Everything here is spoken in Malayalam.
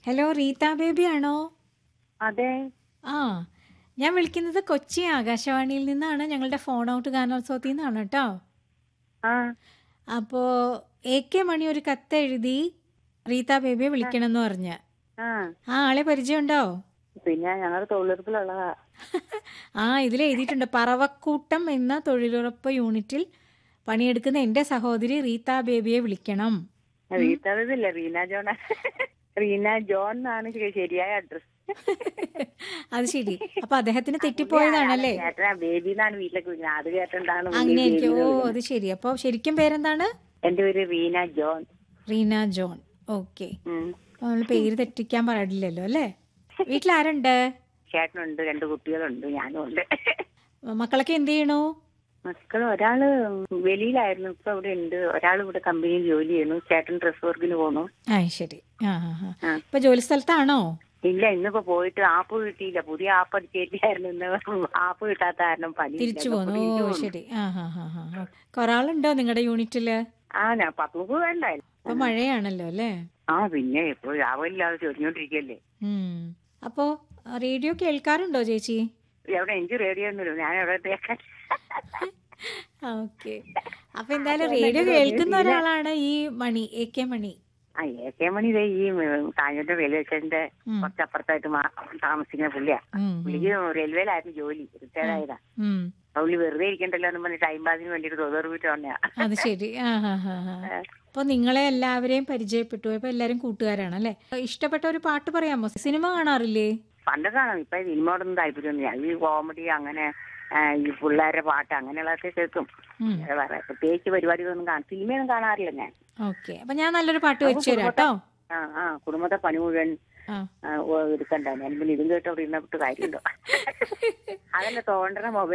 ഹലോ റീത്ത ബേബി ആണോ അതെ ആ ഞാൻ വിളിക്കുന്നത് കൊച്ചി ആകാശവാണിയിൽ നിന്നാണ് ഞങ്ങളുടെ ഫോൺ ഔട്ട് ഗാനോത്സവത്തിൽ നിന്നാണ് കേട്ടോ ആ അപ്പോൾ എ കെ മണി ഒരു കത്ത് എഴുതി റീത്ത ബേബിയെ വിളിക്കണമെന്ന് പറഞ്ഞ് ആ ആ ആളെ പരിചയമുണ്ടോ പിന്നെ ഞങ്ങൾ തൊഴിലുറപ്പിലുള്ളതാ ആ ഇതിൽ എഴുതിയിട്ടുണ്ട് പറവക്കൂട്ടം എന്ന തൊഴിലുറപ്പ് യൂണിറ്റിൽ പണിയെടുക്കുന്ന എൻ്റെ സഹോദരി റീത്ത ബേബിയെ വിളിക്കണം റീത്തതില്ല റീന ജോൺ റീന ജോൺ എന്നാണ് ശരി- ശരിയായ അഡ്രസ് അത് ശരി അപ്പൊ അദ്ദേഹത്തിന് തെറ്റിപ്പോയതാണല്ലേ ചേട്ടനാ ബേബി എന്നാണ് വീട്ടിലേക്ക് വിളിക്കുന്നത് അത് കേട്ടിട്ടാണ് അങ്ങനെ എനിക്ക് ഓ അത് ശരി അപ്പോൾ ശരിക്കും പേരെന്താണ് എന്റെ പേര് Reena John Reena John okay ഉം. നമ്മൾ പേര് തെറ്റിക്കാൻ പാടില്ലല്ലോ അല്ലേ വീട്ടിൽ ആരുണ്ട് ചേട്ടനുണ്ട് രണ്ട് കുട്ടികളുണ്ട് ഞാനും ഉണ്ട് മക്കളൊക്കെ എന്ത് ചെയ്യണു മക്കൾ ഒരാള് വെളിയിലായിരുന്നു ഇപ്പൊ ഇവിടെ ഉണ്ട് ഒരാൾ ഇവിടെ കമ്പനിയിൽ ജോലി ചെയ്യുന്നു ചേട്ടൻ ഡ്രസ് വർക്കിന് പോണു ആ ശരി ആ ആ ആ ആ. ഇപ്പൊ ജോലി സ്ഥലത്താണോ ഇല്ല ഇന്നിപ്പോ പോയിട്ട് ആപ്പ് കിട്ടിയില്ല പുതിയ ആപ്പ് അടിച്ചേറ്റിയായിരുന്നു ഇന്ന് ആപ്പ് കിട്ടാത്ത കാരണം പനി തിരിച്ചു പോന്നു ഓ ശരി ആ ഹാ ഹാ ഹാ കുറെ ആളുണ്ടോ നിങ്ങളുടെ യൂണിറ്റില് ആ ഞാൻ പത്ത് മുപ്പത് വേണ്ട ഇപ്പൊ മഴയാണല്ലോ അല്ലേ ആ പിന്നെ ഇപ്പൊ രാവിലെ ചൊരിഞ്ഞോണ്ടിരിക്കല്ലേ ഉം അപ്പോ റേഡിയോ കേൾക്കാറുണ്ടോ ചേച്ചി എവിടെ എനിക്ക് റേഡിയോ ഒന്നുമില്ല ഞാൻ എവിടെ കേൾക്കാൻ ഓക്കെ അപ്പൊ എന്തായാലും റേഡിയോ കേൾക്കുന്ന ഒരാളാണ് ഈ മണി എ കെ മണി ആ എ കെ മണി ദേ ഈ കാഞ്ഞൂർ റെയിൽവേ സ്റ്റേഷന്റെ ഉം. കുറച്ചപ്പുറത്തായിട്ട് മാ- താമസിക്കുന്ന പുള്ളിയാ ഉം, ഉം, പുള്ളിക്ക് റെയിൽവേയിലായിരുന്നു ജോലി റിട്ടയർഡ് ആയതാ ഉം. പുള്ളി വെറുതെ ഇരിക്കണ്ടല്ലോ എന്ന് പറഞ്ഞ് ടൈം പാസിന് വേണ്ടിട്ട് തൊഴിലുറപ്പിട്ട് വന്നയാ അത് ശരി ആ ഹാ ഹാ ഹാ അപ്പൊ നിങ്ങളെ എല്ലാവരെയും പരിചയപ്പെട്ടു അപ്പൊ എല്ലാരും കൂട്ടുകാരാണ് അല്ലെ ഇഷ്ടപ്പെട്ട ഒരു പാട്ട് പറയാമോ സിനിമ കാണാറില്ലേ പണ്ടൊക്കെ കാണാം ഇപ്പൊ ഇതിനോടൊന്നും താല്പര്യമൊന്നുമില്ല ഈ കോമഡി അങ്ങനെ ആ, ഈ പിള്ളേരുടെ പാട്ട് അങ്ങനെയുള്ളതൊക്കെ കേൾക്കും ഉം. വേറെ പ്രത്യേകിച്ച് പരിപാടികളൊന്നും കാണും സിനിമയൊന്നും കാണാറില്ല ഞാൻ ഓക്കെ അപ്പൊ ഞാൻ നല്ലൊരു പാട്ട് വെച്ചു തരാം കേട്ടോ ആ ആ കുടുംബത്തെ പണി മുഴുവൻ ആ ആ, ഓ, എടുക്കണ്ട ഞാൻ പിന്നെ ഇതും കേട്ടോ ഇരുന്നിട്ട് കാര്യമുണ്ടോ അതല്ല തോണ്ടണ മൊബൈൽ